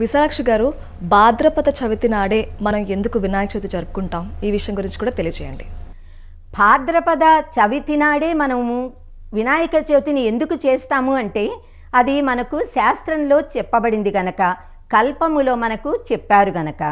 విశాలాక్షి గారు భాద్రపద చవితి నాడే మనం ఎందుకు వినాయక చవితి జరుపుకుంటాం ఈ విషయం గురించి కూడా తెలియజేయండి భాద్రపద చవితి నాడే మనము వినాయక చవితిని ఎందుకు చేస్తాము అంటే అది మనకు శాస్త్రంలో చెప్పబడింది గనక కల్పములో మనకు చెప్పారు గనక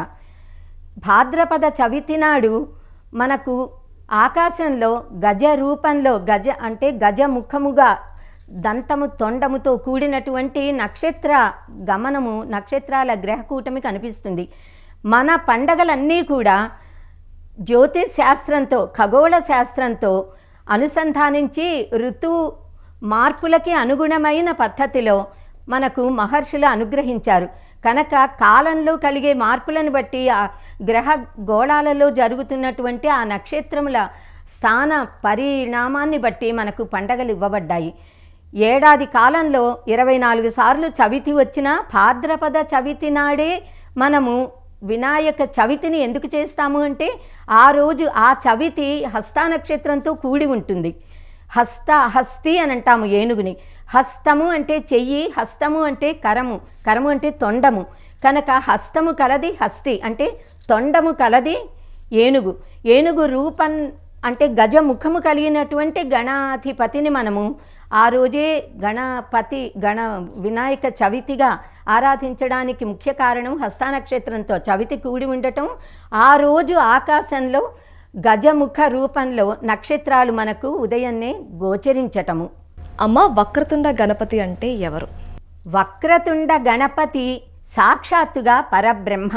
భాద్రపద చవితి నాడు మనకు ఆకాశంలో గజ రూపంలో గజ అంటే గజ ముఖముగా దంతము తొండముతో కూడినటువంటి నక్షత్ర గమనము నక్షత్రాల గ్రహకూటమి కనిపిస్తుంది మన పండగలన్నీ కూడా జ్యోతిష్ శాస్త్రంతో ఖగోళ శాస్త్రంతో అనుసంధానించి ఋతు మార్పులకి అనుగుణమైన పద్ధతిలో మనకు మహర్షులు అనుగ్రహించారు కనుక కాలంలో కలిగే మార్పులను బట్టి ఆ గ్రహ గోళాలలో జరుగుతున్నటువంటి ఆ నక్షత్రముల స్థాన పరిణామాన్ని బట్టి మనకు పండగలు ఇవ్వబడ్డాయి ఏడాది కాలంలో ఇరవై నాలుగు సార్లు చవితి వచ్చిన భాద్రపద చవితి నాడే మనము వినాయక చవితిని ఎందుకు చేస్తాము అంటే ఆ రోజు ఆ చవితి హస్త నక్షత్రంతో కూడి ఉంటుంది హస్త హస్తి అని అంటాము ఏనుగుని హస్తము అంటే చెయ్యి హస్తము అంటే కరము కరము అంటే తొండము కనుక హస్తము కలది హస్తి అంటే తొండము కలది ఏనుగు ఏనుగు రూపం అంటే గజ ముఖము కలిగినటువంటి గణాధిపతిని మనము ఆ రోజే గణపతి గణ వినాయక చవితిగా ఆరాధించడానికి ముఖ్య కారణం హస్తానక్షత్రంతో చవితి కూడి ఉండటం ఆ రోజు ఆకాశంలో గజముఖ రూపంలో నక్షత్రాలు మనకు ఉదయాన్నే గోచరించటము అమ్మ వక్రతుండ గణపతి అంటే ఎవరు వక్రతుండ గణపతి సాక్షాత్తుగా పరబ్రహ్మ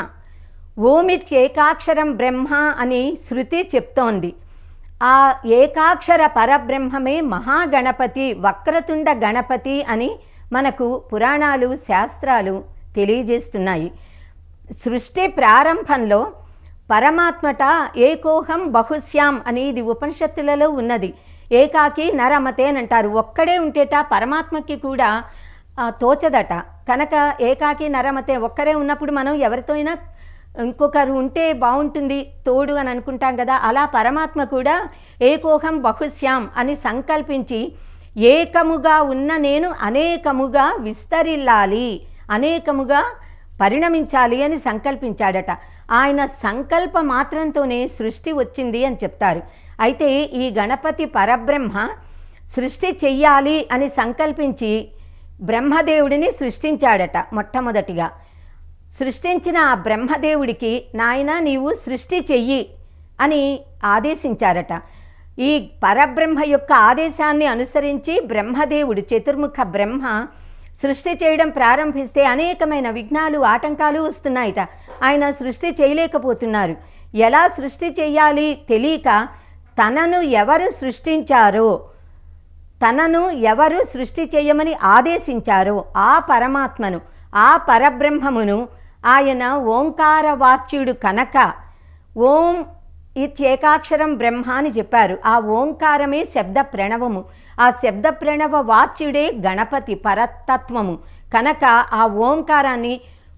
ఓమిత్యేకాక్షరం బ్రహ్మ అని శృతి చెప్తోంది ఆ ఏకాక్షర పరబ్రహ్మమే మహాగణపతి వక్రతుండ గణపతి అని మనకు పురాణాలు శాస్త్రాలు తెలియజేస్తున్నాయి సృష్టి ప్రారంభంలో పరమాత్మట ఏకోహం బహుశ్యాం అని ఇది ఉపనిషత్తులలో ఉన్నది ఏకాకి నరమతే అని అంటారు ఒక్కడే ఉంటేట పరమాత్మకి కూడా ఆ, తోచదట కనుక ఏకాకి నరమతే ఒక్కరే ఉన్నప్పుడు మనం ఎవరితో అయినా ఇంకొకరు ఉంటే బాగుంటుంది తోడు అని అనుకుంటాం కదా అలా పరమాత్మ కూడా ఏకోహం బహుశ్యాం అని సంకల్పించి ఏకముగా ఉన్న నేను అనేకముగా విస్తరిల్లాలి అనేకముగా పరిణమించాలి అని సంకల్పించాడట ఆయన సంకల్ప మాత్రంతోనే సృష్టి వచ్చింది అని చెప్తారు అయితే ఈ గణపతి పరబ్రహ్మ సృష్టి చెయ్యాలి అని సంకల్పించి బ్రహ్మదేవుడిని సృష్టించాడట మొట్టమొదటిగా సృష్టించిన ఆ బ్రహ్మదేవుడికి నాయన నీవు సృష్టి చెయ్యి అని ఆదేశించారట ఈ పరబ్రహ్మ యొక్క ఆదేశాన్ని అనుసరించి బ్రహ్మదేవుడు చతుర్ముఖ బ్రహ్మ సృష్టి చేయడం ప్రారంభిస్తే అనేకమైన విఘ్నాలు ఆటంకాలు వస్తున్నాయిట ఆయన సృష్టి చేయలేకపోతున్నారు ఎలా సృష్టి చేయాలి తెలియక తనను ఎవరు సృష్టించారో తనను ఎవరు సృష్టి చేయమని ఆదేశించారో ఆ పరమాత్మను ఆ పరబ్రహ్మమును ఆయన ఓంకార వాచ్యుడు కనుక ఓం ఇత్యేకాక్షరం బ్రహ్మ అని చెప్పారు ఆ ఓంకారమే శబ్ద ప్రణవము ఆ శబ్ద ప్రణవ వాచ్యుడే గణపతి పరతత్వము కనుక ఆ ఓంకారాన్ని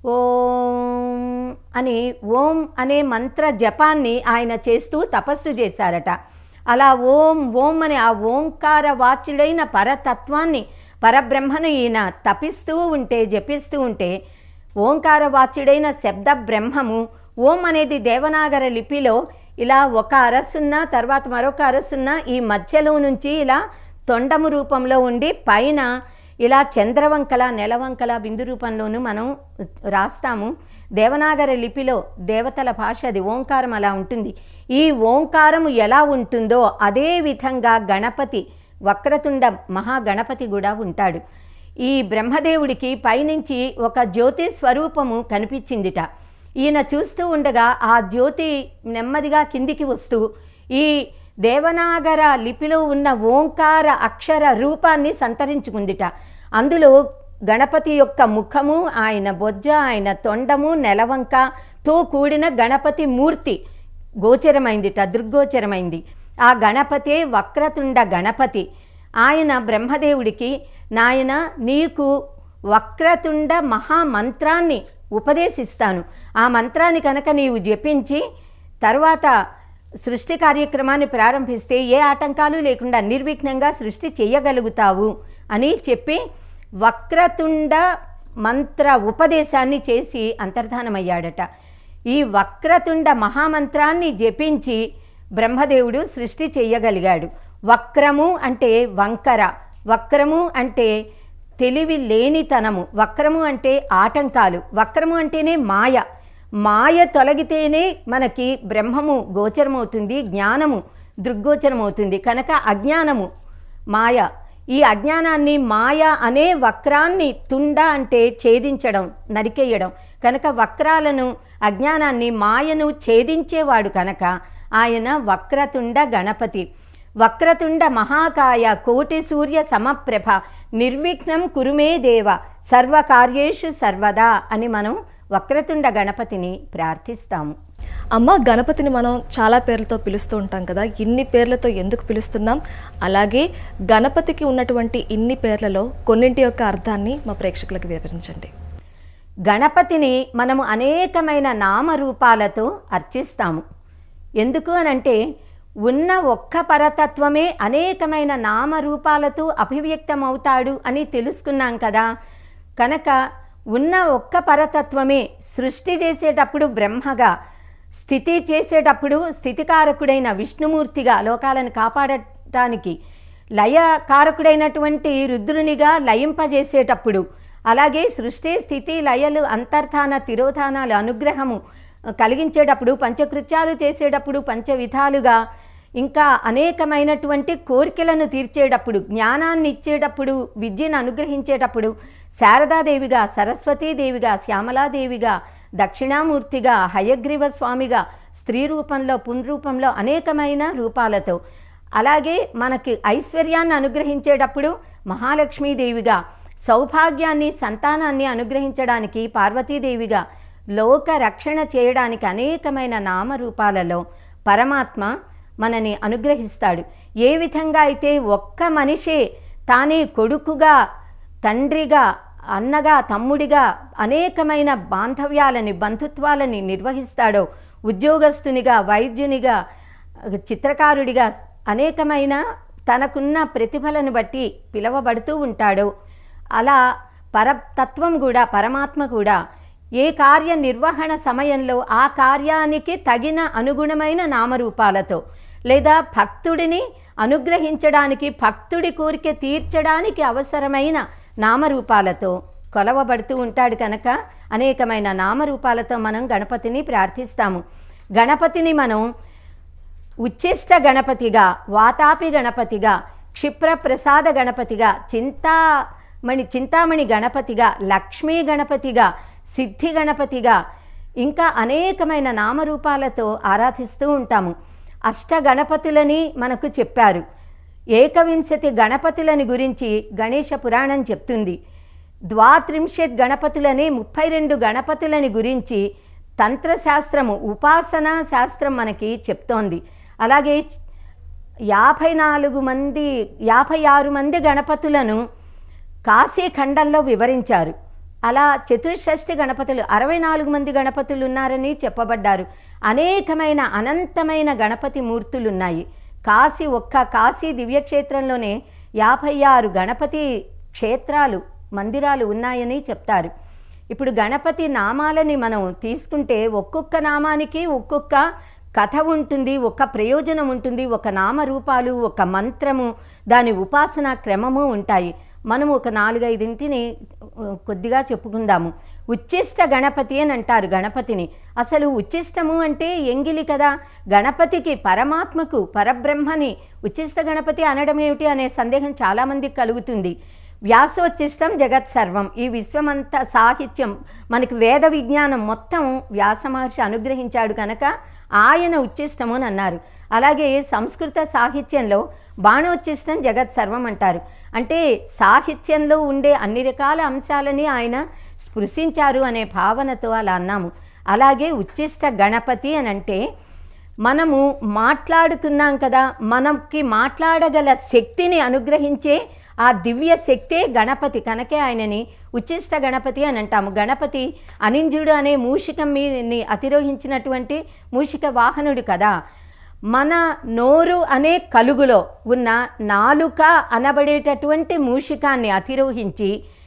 ఓం అని ఓం అనే మంత్ర జపాన్ని ఆయన చేస్తూ తపస్సు చేశారట అలా ఓం ఓం అనే ఆ ఓంకార వాచ్యుడైన పరతత్వాన్ని పరబ్రహ్మను ఈయన తపిస్తూ ఉంటే జపిస్తూ ఉంటే ఓంకార వాచ్యుడైన శబ్ద బ్రహ్మము ఓం అనేది దేవనాగర లిపిలో ఇలా ఒక అరసున్న తర్వాత మరొక అరసున్న ఈ మధ్యలో నుంచి ఇలా తొండము రూపంలో ఉండి పైన ఇలా చంద్రవంకల నెలవంకల బిందు రూపంలోనూ మనం రాస్తాము దేవనాగర లిపిలో దేవతల భాష అది ఓంకారం అలా ఉంటుంది ఈ ఓంకారము ఎలా ఉంటుందో అదే విధంగా గణపతి వక్రతుండ మహాగణపతి కూడా ఉంటాడు ఈ బ్రహ్మదేవుడికి పైనుంచి ఒక జ్యోతి స్వరూపము కనిపించిందిట ఈయన చూస్తూ ఉండగా ఆ జ్యోతి నెమ్మదిగా కిందికి వస్తూ ఈ దేవనాగర లిపిలో ఉన్న ఓంకార అక్షర రూపాన్ని సంతరించుకుందిట అందులో గణపతి యొక్క ముఖము ఆయన బొజ్జ ఆయన తొండము నెలవంకతో కూడిన గణపతి మూర్తి గోచరమైందిట దృగ్గోచరమైంది ఆ గణపతే వక్రతుండ గణపతి ఆయన బ్రహ్మదేవుడికి నాయన నీకు వక్రతుండ మహామంత్రాన్ని ఉపదేశిస్తాను ఆ మంత్రాన్ని కనుక నీవు జపించి తర్వాత సృష్టి కార్యక్రమాన్ని ప్రారంభిస్తే ఏ ఆటంకాలు లేకుండా నిర్విఘ్నంగా సృష్టి చేయగలుగుతావు అని చెప్పి వక్రతుండ మంత్ర ఉపదేశాన్ని చేసి అంతర్ధానమయ్యాడట ఈ వక్రతుండ మహామంత్రాన్ని జపించి బ్రహ్మదేవుడు సృష్టి చెయ్యగలిగాడు వక్రము అంటే వంకర వక్రము అంటే తెలివి లేనితనము వక్రము అంటే ఆటంకాలు వక్రము అంటేనే మాయ మాయ తొలగితేనే మనకి బ్రహ్మము గోచరమవుతుంది జ్ఞానము దృగ్గోచరమవుతుంది కనుక అజ్ఞానము మాయ ఈ అజ్ఞానాన్ని మాయ అనే వక్రాన్ని తుండ అంటే ఛేదించడం నరికేయడం కనుక వక్రాలను అజ్ఞానాన్ని మాయను ఛేదించేవాడు కనుక ఆయన వక్రతుండ గణపతి వక్రతుండ మహాకాయ కోటి సూర్య సమప్రభ నిర్విఘ్నం కురుమే దేవ సర్వకార్యేషు సర్వదా అని మనం వక్రతుండ గణపతిని ప్రార్థిస్తాము అమ్మ గణపతిని మనం చాలా పేర్లతో పిలుస్తూ ఉంటాం కదా ఇన్ని పేర్లతో ఎందుకు పిలుస్తున్నాం అలాగే గణపతికి ఉన్నటువంటి ఇన్ని పేర్లలో కొన్నింటి యొక్క అర్థాన్ని మా ప్రేక్షకులకు వివరించండి గణపతిని మనము అనేకమైన నామరూపాలతో అర్చిస్తాము ఎందుకు అనంటే ఉన్న ఒక్క పరతత్వమే అనేకమైన నామరూపాలతో అభివ్యక్తమవుతాడు అని తెలుసుకున్నాం కదా కనుక ఉన్న ఒక్క పరతత్వమే సృష్టి చేసేటప్పుడు బ్రహ్మగా స్థితి చేసేటప్పుడు స్థితికారకుడైన విష్ణుమూర్తిగా లోకాలను కాపాడటానికి లయకారకుడైనటువంటి రుద్రునిగా లయింపజేసేటప్పుడు అలాగే సృష్టి స్థితి లయలు అంతర్ధాన తిరోధానాలు అనుగ్రహము కలిగించేటప్పుడు పంచకృత్యాలు చేసేటప్పుడు పంచవిధాలుగా ఇంకా అనేకమైనటువంటి కోరికలను తీర్చేటప్పుడు జ్ఞానాన్ని ఇచ్చేటప్పుడు విద్యను అనుగ్రహించేటప్పుడు శారదాదేవిగా సరస్వతీదేవిగా శ్యామలాదేవిగా దక్షిణామూర్తిగా హయగ్రీవ స్వామిగా స్త్రీ రూపంలో పునరూపంలో అనేకమైన రూపాలతో అలాగే మనకి ఐశ్వర్యాన్ని అనుగ్రహించేటప్పుడు మహాలక్ష్మీదేవిగా సౌభాగ్యాన్ని సంతానాన్ని అనుగ్రహించడానికి పార్వతీదేవిగా లోక రక్షణ చేయడానికి అనేకమైన నామరూపాలలో పరమాత్మ మనని అనుగ్రహిస్తాడు ఏ విధంగా అయితే ఒక్క మనిషే తానే కొడుకుగా తండ్రిగా అన్నగా తమ్ముడిగా అనేకమైన బాంధవ్యాలని బంధుత్వాలని నిర్వహిస్తాడో ఉద్యోగస్తునిగా వైద్యునిగా చిత్రకారుడిగా అనేకమైన తనకున్న ప్రతిభలను బట్టి పిలువబడుతూ ఉంటాడో అలా పరతత్వం కూడా పరమాత్మ కూడా ఏ కార్య నిర్వహణ సమయంలో ఆ కార్యానికి తగిన అనుగుణమైన నామరూపాలతో లేదా భక్తుడిని అనుగ్రహించడానికి భక్తుడి కోరిక తీర్చడానికి అవసరమైన నామరూపాలతో కొలవబడుతూ ఉంటాడు కనుక అనేకమైన నామరూపాలతో మనం గణపతిని ప్రార్థిస్తాము గణపతిని మనం ఉచ్చిష్ట గణపతిగా వాతాపి గణపతిగా క్షిప్ర ప్రసాద గణపతిగా చింతామణి చింతామణి గణపతిగా లక్ష్మీ గణపతిగా సిద్ధి గణపతిగా ఇంకా అనేకమైన నామరూపాలతో ఆరాధిస్తూ ఉంటాము అష్ట గణపతులని మనకు చెప్పారు ఏకవింశతి గణపతులని గురించి గణేష పురాణం చెప్తుంది ద్వాత్రింశత్ గణపతులని ముప్పై రెండు గణపతులని గురించి తంత్రశాస్త్రము ఉపాసనా శాస్త్రం మనకి చెప్తోంది అలాగే యాభై నాలుగు మంది యాభై ఆరు మంది గణపతులను కాశీఖండంలో వివరించారు అలా చతుర్షష్ఠి గణపతులు అరవై నాలుగు మంది గణపతులు ఉన్నారని చెప్పబడ్డారు అనేకమైన అనంతమైన గణపతి మూర్తులు ఉన్నాయి కాశీ ఒక్క కాశీ దివ్యక్షేత్రంలోనే యాభై ఆరు గణపతి క్షేత్రాలు మందిరాలు ఉన్నాయని చెప్తారు ఇప్పుడు గణపతి నామాలని మనం తీసుకుంటే ఒక్కొక్క నామానికి ఒక్కొక్క కథ ఉంటుంది ఒక ప్రయోజనం ఉంటుంది ఒక నామరూపాలు ఒక మంత్రము దాని ఉపాసన క్రమము ఉంటాయి మనం ఒక నాలుగైదింటిని ఆ, కొద్దిగా చెప్పుకుందాము ఉచ్చిష్ట గణపతి అని అంటారు గణపతిని అసలు ఉచ్చిష్టము అంటే ఎంగిలి కదా గణపతికి పరమాత్మకు పరబ్రహ్మని ఉచ్చిష్ట గణపతి అనడం ఏమిటి అనే సందేహం చాలామందికి కలుగుతుంది వ్యాసోచ్చిష్టం జగత్ సర్వం ఈ విశ్వమంతా సాహిత్యం మనకి వేద విజ్ఞానం మొత్తం వ్యాస మహర్షి అనుగ్రహించాడు కనుక ఆయన ఉచ్చిష్టము అని అన్నారు అలాగే సంస్కృత సాహిత్యంలో బాణోచ్చిష్టం జగత్ సర్వం అంటారు అంటే సాహిత్యంలో ఉండే అన్ని రకాల అంశాలని ఆయన స్పృశించారు అనే భావనతో అలా అన్నాము అలాగే ఉచ్చిష్ట గణపతి అని అంటే మనము మాట్లాడుతున్నాం కదా మనకి మాట్లాడగల శక్తిని అనుగ్రహించే ఆ దివ్య శక్తే గణపతి కనుకే ఆయనని ఉచ్చిష్ట గణపతి అని అంటాము గణపతి అనింజుడు అనే మూషికం మీని అతిరోహించినటువంటి మూషిక వాహనుడు కదా మన నోరు అనే కలుగులో ఉన్న నాలుక అనబడేటటువంటి మూషికాన్ని అతిరోహించి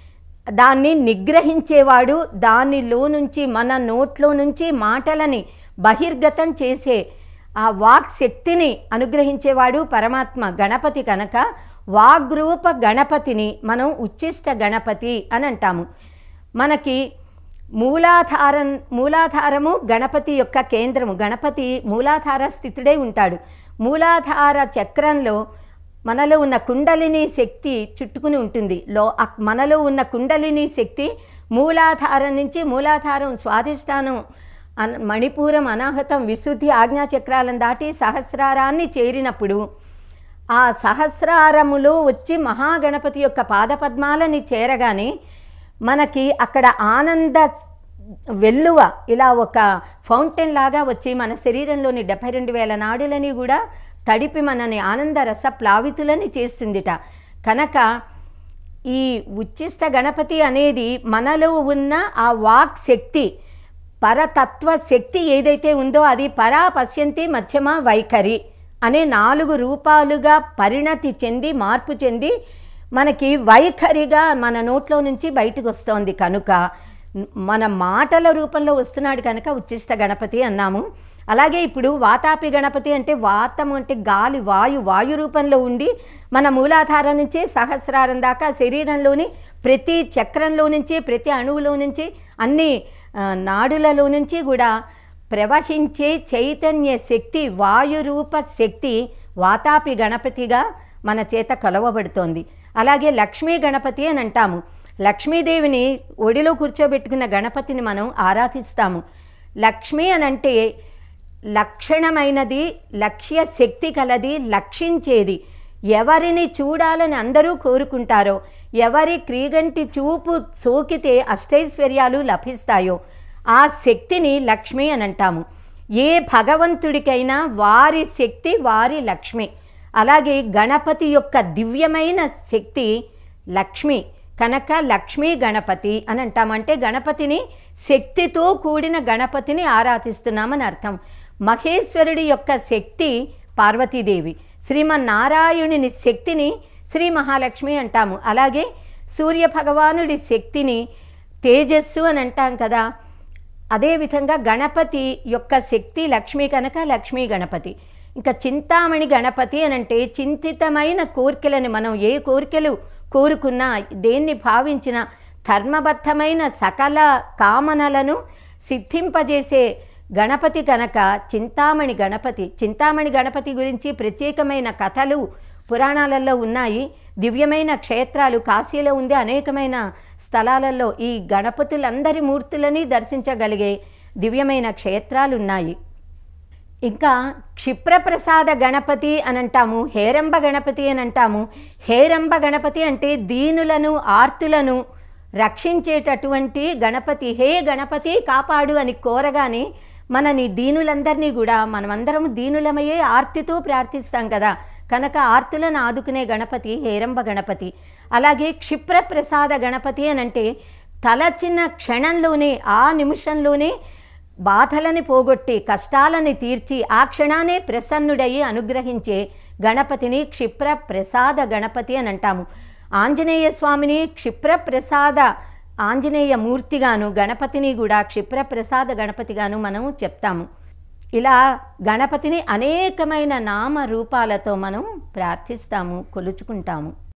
దాన్ని నిగ్రహించేవాడు దానిలో నుంచి మన నోట్లో నుంచి మాటలని బహిర్గతం చేసే ఆ వాక్ శక్తిని అనుగ్రహించేవాడు పరమాత్మ గణపతి కనుక వాగ్రూప గణపతిని మనం ఉచ్చిష్ట గణపతి అని అంటాము మనకి మూలాధారం మూలాధారము గణపతి యొక్క కేంద్రము గణపతి మూలాధార స్థితుడే ఉంటాడు మూలాధార చక్రంలో మనలో ఉన్న కుండలిని శక్తి చుట్టుకుని ఉంటుంది లో అక్- మనలో ఉన్న కుండలిని శక్తి మూలాధారం నుంచి మూలాధారం స్వాధిష్టానం అన్ మణిపూరం అనాహతం విశుద్ధి ఆజ్ఞాచక్రాలను దాటి సహస్రారాన్ని చేరినప్పుడు ఆ సహస్రారములో వచ్చి మహాగణపతి యొక్క పాదపద్మాలని చేరగానే మనకి అక్కడ ఆనంద వెల్లువ ఇలా ఒక ఫౌంటైన్ లాగా వచ్చి మన శరీరంలోని డెబ్బై రెండు వేల నాడులని కూడా తడిపి మనని ఆనంద రస ప్లావితులని చేస్తుందిట కనుక ఈ ఉచ్చిష్ట గణపతి అనేది మనలో ఉన్న ఆ వాక్ శక్తి పరతత్వ శక్తి ఏదైతే ఉందో అది పరా పశ్యంతి మధ్యమ వైఖరి అనే నాలుగు రూపాలుగా పరిణతి చెంది మార్పు చెంది మనకి వైఖరిగా మన నోట్లో నుంచి బయటకు వస్తోంది కనుక మన మాటల రూపంలో వస్తున్నాడు కనుక ఉచ్చిష్ట గణపతి అన్నాము అలాగే ఇప్పుడు వాతాపి గణపతి అంటే వాతం అంటే గాలి వాయు వాయు రూపంలో ఉండి మన మూలాధారం నుంచి సహస్రారం దాకా శరీరంలోని ప్రతి చక్రంలో నుంచి ప్రతి అణువులో నుంచి అన్ని ఆ, నాడులలో నుంచి కూడా ప్రవహించే చైతన్య శక్తి వాయురూప శక్తి వాతాపి గణపతిగా మన చేత కొలవబడుతోంది అలాగే లక్ష్మీ గణపతి అని అంటాము లక్ష్మీదేవిని ఒడిలో కూర్చోబెట్టుకున్న గణపతిని మనం ఆరాధిస్తాము లక్ష్మి అని అంటే లక్షణమైనది లక్ష్య శక్తి కలది లక్షించేది ఎవరిని చూడాలని అందరూ కోరుకుంటారో ఎవరి క్రీగంటి చూపు సోకితే అష్టైశ్వర్యాలు లభిస్తాయో ఆ శక్తిని లక్ష్మి అని అంటాము ఏ భగవంతుడికైనా వారి శక్తి వారి లక్ష్మి అలాగే గణపతి యొక్క దివ్యమైన శక్తి లక్ష్మి కనుక లక్ష్మీ గణపతి అని అంటామంటే గణపతిని శక్తితో కూడిన గణపతిని ఆరాధిస్తున్నామని అర్థం మహేశ్వరుడి యొక్క శక్తి పార్వతీదేవి శ్రీమన్నారాయణుని శక్తిని శ్రీ మహాలక్ష్మి అంటాము అలాగే సూర్య భగవానుడి శక్తిని తేజస్సు అని అంటాం కదా అదేవిధంగా గణపతి యొక్క శక్తి లక్ష్మి కనుక లక్ష్మీ గణపతి ఇంకా చింతామణి గణపతి అని అంటే చింతితమైన కోరికలను మనం ఏ కోరికలు కోరుకున్నా దేన్ని భావించినా ధర్మబద్ధమైన సకల కామనలను సిద్ధింపజేసే గణపతి కనుక చింతామణి గణపతి చింతామణి గణపతి గురించి ప్రత్యేకమైన కథలు పురాణాలలో ఉన్నాయి దివ్యమైన క్షేత్రాలు కాశీలో ఉంది అనేకమైన స్థలాలలో ఈ గణపతులందరి మూర్తులని దర్శించగలిగే దివ్యమైన క్షేత్రాలు ఉన్నాయి ఇంకా క్షిప్రప్రసాద గణపతి అని అంటాము హేరంబ గణపతి అని అంటాము హేరంబ గణపతి అంటే దీనులను ఆర్తులను రక్షించేటటువంటి గణపతి హే గణపతి కాపాడు అని కోరగానే మనని దీనులందరినీ కూడా మనమందరం దీనులమయ్యే ఆర్తితో ప్రార్థిస్తాం కదా కనుక ఆర్తులను ఆదుకునే గణపతి హేరంబ గణపతి అలాగే క్షిప్రప్రసాద గణపతి అని అంటే తలచిన క్షణంలోనే ఆ నిమిషంలోనే బాధలని పోగొట్టి కష్టాలని తీర్చి ఆ క్షణానే ప్రసన్నుడయి అనుగ్రహించే గణపతిని క్షిప్ర ప్రసాద గణపతి అని అంటాము ఆంజనేయ స్వామిని క్షిప్ర ప్రసాద ఆంజనేయ మూర్తిగాను గణపతిని కూడా క్షిప్ర ప్రసాద గణపతిగాను మనం చెప్తాము ఇలా గణపతిని అనేకమైన నామ రూపాలతో మనం ప్రార్థిస్తాము కొలుచుకుంటాము